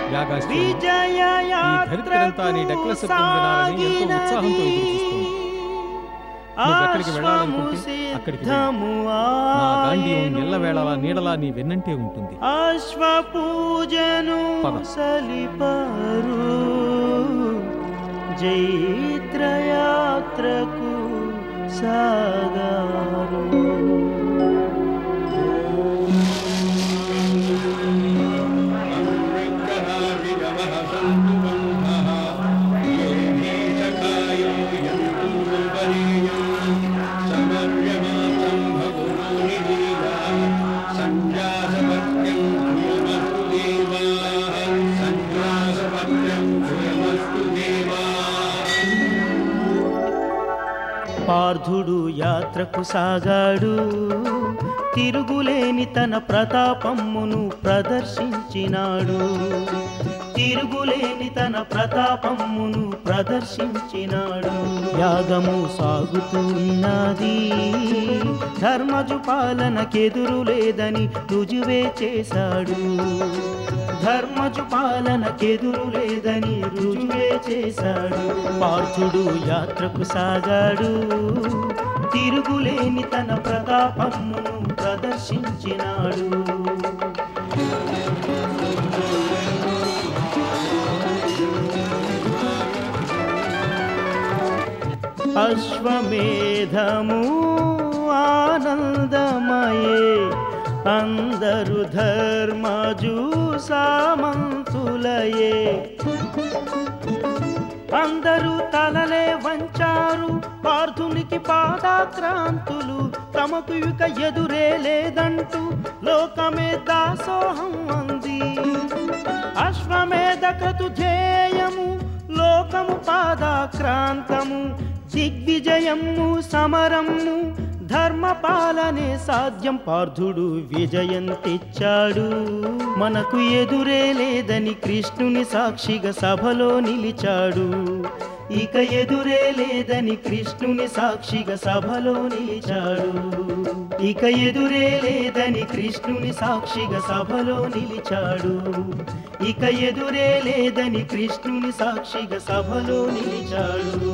యాగాశ్వం విజయ ఈ ధరిత్రంతా నీ డెక్కల శబ్దం వినాలని ఎంతో ఉత్సాహంతో ఎదురుచూస్తోంది నువ్వెక్కడికి వెళ్ళాలనుకుంటే అక్కడికి వెళ్ళు. నా గాంధీవం ఎల్లవేళలా నీడలా నీ వెన్నంటే ఉంటుంది అశ్వ పూజను పద. సలిపారు జైత్రయాత్రకు సాగారు పార్థుడు యాత్రకు సాగాడు తిరుగులేని తన ప్రతాపమ్మును ప్రదర్శించినాడు తిరుగులేని తన ప్రతాపమ్మును ప్రదర్శించినాడు యాగము సాగుతున్నది ధర్మజు పాలనకెదురు లేదని రుజువే చేశాడు ధర్మజు పాలనకెదురు లేదని రుజువే చేశాడు పార్థుడు యాత్రకు సాగాడు తిరుగులేని తన ప్రతాపమును ప్రదర్శించినాడు అశ్వమేధము ఆనందమయే అందరు ధర్మజు సామంతులయే అందరూ తలలే వంచారు పార్థునికి పాదాక్రాంతులు తమకు ఇక ఎదురే లేదంటూ లోకమే దాసోహం అంది అశ్వమేధకతు ధ్యేయము లోకము పాదాక్రాంతము దిగ్విజయము సమరము ధర్మ పాలనే సాధ్యం పార్థుడు విజయం తెచ్చాడు మనకు ఎదురే లేదని కృష్ణుని సాక్షిగా సభలో నిలిచాడు ఇక ఎదురే లేదని కృష్ణుని సాక్షిగా సభలో నిలిచాడు ఇక ఎదురే లేదని కృష్ణుని సాక్షిగా సభలో నిలిచాడు ఇక ఎదురే లేదని కృష్ణుని సాక్షిగా సభలో నిలిచాడు